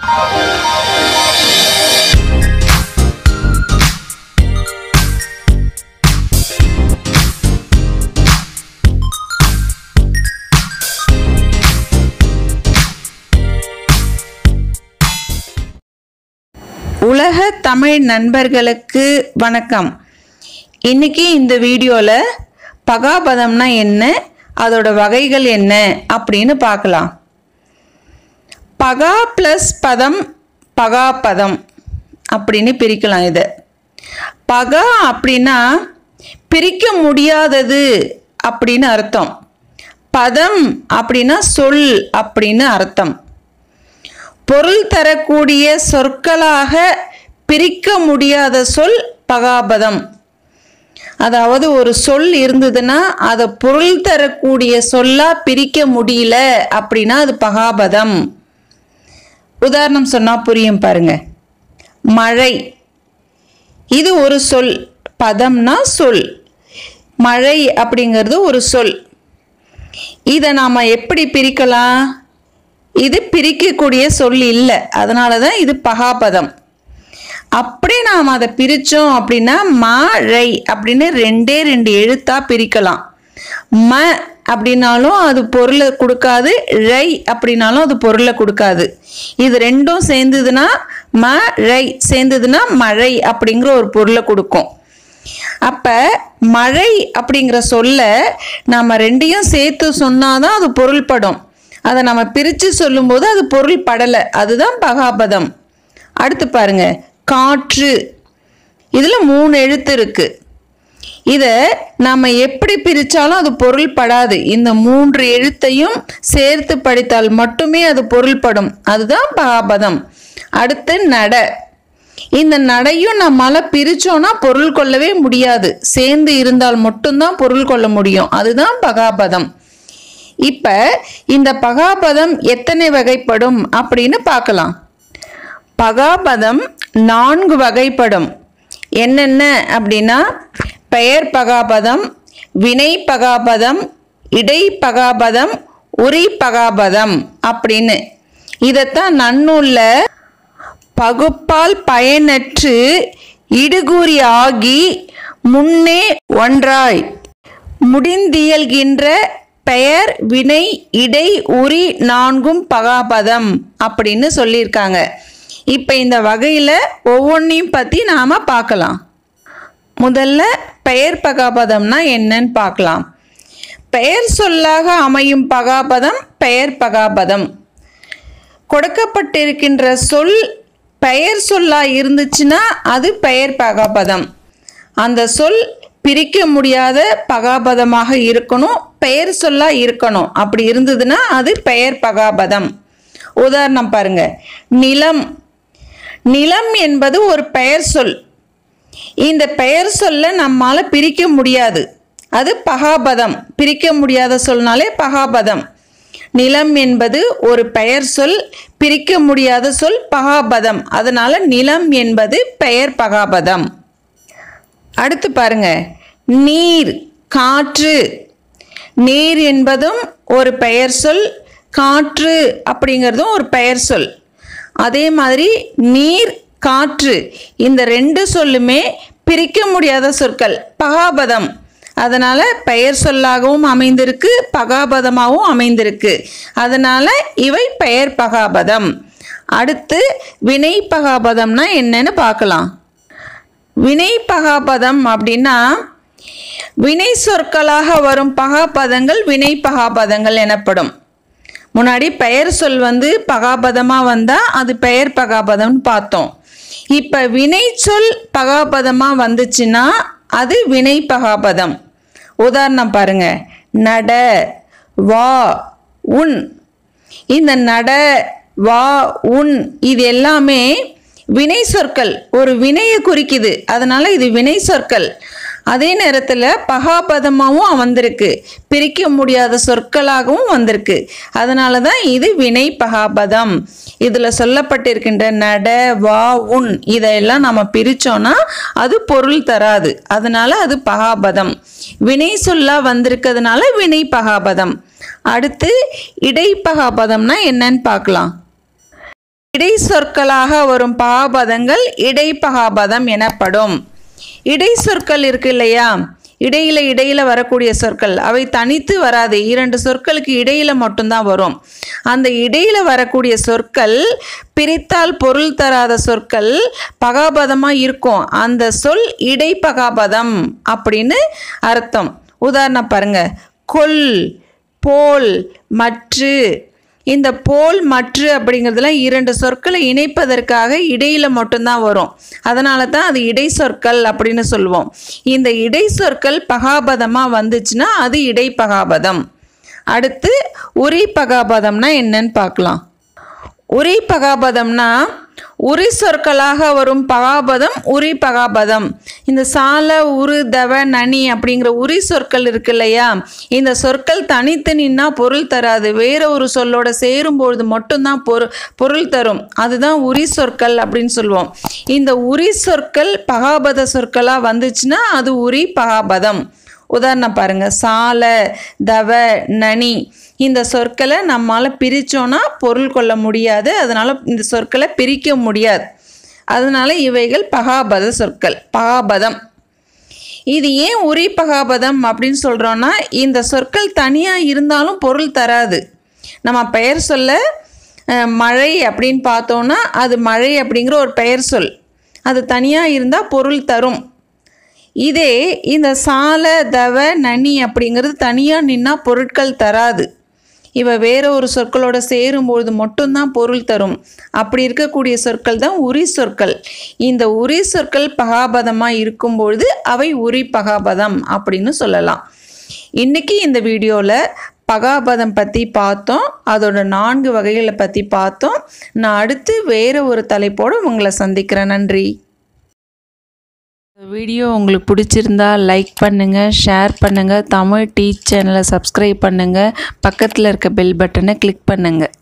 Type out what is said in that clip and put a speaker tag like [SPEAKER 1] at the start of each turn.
[SPEAKER 1] உலக தமிழ் நண்பர்களுக்கு வணக்கம் இன்னைக்கு இந்த வீடியோவில் பகாபதம்னா என்ன அதோட வகைகள் என்ன அப்படின்னு பார்க்கலாம் பகா ப்ளஸ் பதம் பகாபதம் அப்படின்னு பிரிக்கலாம் இதை பகா அப்படின்னா பிரிக்க முடியாதது அப்படின்னு அர்த்தம் பதம் அப்படின்னா சொல் அப்படின்னு அர்த்தம் பொருள் தரக்கூடிய சொற்களாக பிரிக்க முடியாத சொல் பகாபதம் அதாவது ஒரு சொல் இருந்ததுன்னா அதை பொருள் தரக்கூடிய சொல்லா பிரிக்க முடியல அப்படின்னா அது பகாபதம் உதாரணம் சொன்னா புரியும் பாருங்க மழை இது ஒரு சொல் பதம்னா சொல் மழை அப்படிங்கிறது ஒரு சொல் இதை நாம் எப்படி பிரிக்கலாம் இது பிரிக்கக்கூடிய சொல் இல்லை அதனால தான் இது பகாபதம் அப்படி நாம் அதை பிரித்தோம் அப்படின்னா மழை அப்படின்னு ரெண்டே ரெண்டு எழுத்தா பிரிக்கலாம் ம அப்படின்னாலும் அது பொருளை கொடுக்காது ழை அப்படின்னாலும் அது பொருளை கொடுக்காது இது ரெண்டும் சேர்ந்ததுன்னா ம ழை சேர்ந்ததுன்னா மழை அப்படிங்கிற ஒரு பொருளை கொடுக்கும் அப்ப மழை அப்படிங்கிற சொல்ல நம்ம ரெண்டையும் சேர்த்து சொன்னாதான் அது பொருள்படும் அதை நம்ம பிரித்து சொல்லும்போது அது பொருள் படலை அதுதான் பகாபதம் அடுத்து பாருங்க காற்று இதில் மூணு எழுத்து இருக்கு இதை நம்ம எப்படி பிரித்தாலும் அது பொருள்படாது இந்த மூன்று எழுத்தையும் சேர்த்து படித்தால் மட்டுமே அது பொருள்படும் அதுதான் பகாபதம் அடுத்து நட இந்த நடையும் நம்மால பிரிச்சோம்னா பொருள் கொள்ளவே முடியாது சேர்ந்து இருந்தால் மட்டும்தான் பொருள் கொள்ள முடியும் அதுதான் பகாபதம் இப்ப இந்த பகாபதம் எத்தனை வகைப்படும் அப்படின்னு பார்க்கலாம் பகாபதம் நான்கு வகைப்படும் என்னென்ன அப்படின்னா பெயர் பகாபதம் வினை பகாபதம் இடை பகாபதம் உரி பகாபதம் அப்படின்னு இதைத்தான் நன்னூல்ல பகுப்பால் பயனற்று இடுகுறி ஆகி முன்னே ஒன்றாய் முடிந்தியல்கின்ற பெயர் வினை இடை உரி நான்கும் பகாபதம் அப்படின்னு சொல்லியிருக்காங்க இப்போ இந்த வகையில் ஒவ்வொன்றையும் பற்றி நாம் பார்க்கலாம் முதல்ல பெயர் பகாபதம்னா என்னன்னு பார்க்கலாம் பெயர் சொல்லாக அமையும் பகாபதம் பெயர் பகாபதம் கொடுக்கப்பட்டிருக்கின்ற சொல் பெயர் சொல்லா இருந்துச்சுன்னா அது பெயர் பகாபதம் அந்த சொல் பிரிக்க முடியாத பகாபதமாக இருக்கணும் பெயர் சொல்லா இருக்கணும் அப்படி இருந்ததுன்னா அது பெயர் பகாபதம் உதாரணம் பாருங்க நிலம் நிலம் என்பது ஒரு பெயர் சொல் இந்த பெயர் சொல்ல நம்மால பிரிக்க முடியாது அது பகாபதம் பிரிக்க முடியாத சொல்னாலே பகாபதம் நிலம் என்பது ஒரு பெயர் சொல் பிரிக்க முடியாத சொல் பகாபதம் அதனால நிலம் என்பது பெயர் பகாபதம் அடுத்து பாருங்க நீர் காற்று நீர் என்பதும் ஒரு பெயர் சொல் காற்று அப்படிங்கிறதும் ஒரு பெயர் சொல் அதே மாதிரி நீர் காற்று இந்த ரெண்டு சொல்லுமே பிரிக்க முடியாத சொற்கள் பகாபதம் அதனால பெயர் சொல்லாகவும் அமைந்திருக்கு பகாபதமாகவும் அமைந்திருக்கு அதனால இவை பெயர் பகாபதம் அடுத்து வினை பகாபதம்னா என்னன்னு பார்க்கலாம் வினை பகாபதம் அப்படின்னா வினை சொற்களாக வரும் பகாபதங்கள் வினை பகாபதங்கள் எனப்படும் முன்னாடி பெயர் சொல் வந்து பகாபதமாக வந்தால் அது பெயர் பகாபதம்னு பார்த்தோம் இப்போ வினை சொல் பகாபதமாக வந்துச்சுன்னா அது வினை பகாபதம் உதாரணம் பாருங்க நட வா உன் இந்த நட வா உன் இது எல்லாமே வினை சொற்கள் ஒரு வினையை குறிக்குது அதனால இது வினை சொற்கள் அதே நேரத்தில் பகாபதமாகவும் வந்திருக்கு பிரிக்க முடியாத சொற்களாகவும் வந்திருக்கு அதனால தான் இது வினை பகாபதம் இதில் சொல்லப்பட்டிருக்கின்ற நட வா உன் இதையெல்லாம் நம்ம பிரித்தோன்னா அது பொருள் தராது அதனால அது பகாபதம் வினை சொல்லா வந்திருக்கிறதுனால வினை பகாபதம் அடுத்து இடைப்பகாபதம்னா என்னன்னு பார்க்கலாம் இடை சொற்களாக வரும் பகாபதங்கள் இடைப்பகாபதம் எனப்படும் இடை சொற்கள் இருக்கு இல்லையா இடையில இடையில வரக்கூடிய சொற்கள் அவை தனித்து வராது இரண்டு சொற்களுக்கு இடையில மட்டும்தான் வரும் அந்த இடையில வரக்கூடிய சொற்கள் பிரித்தால் பொருள் தராத சொற்கள் பகாபதமா இருக்கும் அந்த சொல் இடைப்பகாபதம் அப்படின்னு அர்த்தம் உதாரணம் பாருங்க கொல் போல் மற்று இந்த போல் மற்று அப்படிங்கிறதுலாம் இரண்டு சொற்களை இணைப்பதற்காக இடையில மட்டும்தான் வரும் அதனால தான் அது இடை சொற்கள் அப்படின்னு சொல்லுவோம் இந்த இடை சொற்கள் பகாபதமாக வந்துச்சுன்னா அது இடைப்பகாபதம் அடுத்து உரி பகாபதம்னா என்னன்னு பார்க்கலாம் உரி பகாபதம்னா உரி சொற்களாக வரும் பகாபதம் உரி பகாபதம் இந்த சால உரு தவ நனி அப்படிங்கிற உரி சொற்கள் இருக்கு இல்லையா இந்த சொற்கள் தனித்து நின்னா பொருள் தராது வேற ஒரு சொல்லோட சேரும்பொழுது மட்டும்தான் பொருள் பொருள் தரும் அதுதான் உரி சொற்கள் அப்படின்னு சொல்லுவோம் இந்த உரி சொற்கள் பகாபத சொற்களாக வந்துச்சுன்னா அது உரி பகாபதம் உதாரணம் பாருங்க சால தவ நனி இந்த சொற்களை நம்மால் பிரித்தோன்னா பொருள் கொள்ள முடியாது அதனால் இந்த சொற்களை பிரிக்க முடியாது அதனால இவைகள் பகாபத சொற்கள் பகாபதம் இது ஏன் உரி பகாபதம் அப்படின்னு சொல்கிறோன்னா இந்த சொற்கள் தனியாக இருந்தாலும் பொருள் தராது நம்ம பெயர் சொல்ல அஹ், மழை அப்படின்னு பார்த்தோன்னா அது மழை அப்படிங்கிற ஒரு பெயர் சொல் அது தனியாக இருந்தால் பொருள் தரும் இதே இந்த சால தவ நனி அப்படிங்கிறது தனியாக நின்னா பொருட்கள் தராது இவ வேற ஒரு சொற்களோட சேரும்பொழுது மட்டும்தான் பொருள் தரும் அப்படி இருக்கக்கூடிய சொற்கள் தான் உரி சொற்கள் இந்த உரி சொற்கள் பகாபதமாக இருக்கும்பொழுது அவை உரி பகாபதம் அப்படின்னு சொல்லலாம் இன்னைக்கு இந்த வீடியோவில் பகாபதம் பற்றி பார்த்தோம் அதோட நான்கு வகைகளை பற்றி பார்த்தோம் நான் அடுத்து வேற ஒரு தலைப்போடு உங்களை சந்திக்கிறேன் நன்றி வீடியோ உங்களுக்கு பிடிச்சிருந்தா லைக் பண்ணுங்கள் ஷேர் பண்ணுங்கள் தமிழ் டீச் சேனலை சப்ஸ்கிரைப் பண்ணுங்கள் பக்கத்தில் இருக்க பெல் பட்டனை கிளிக் பண்ணுங்கள்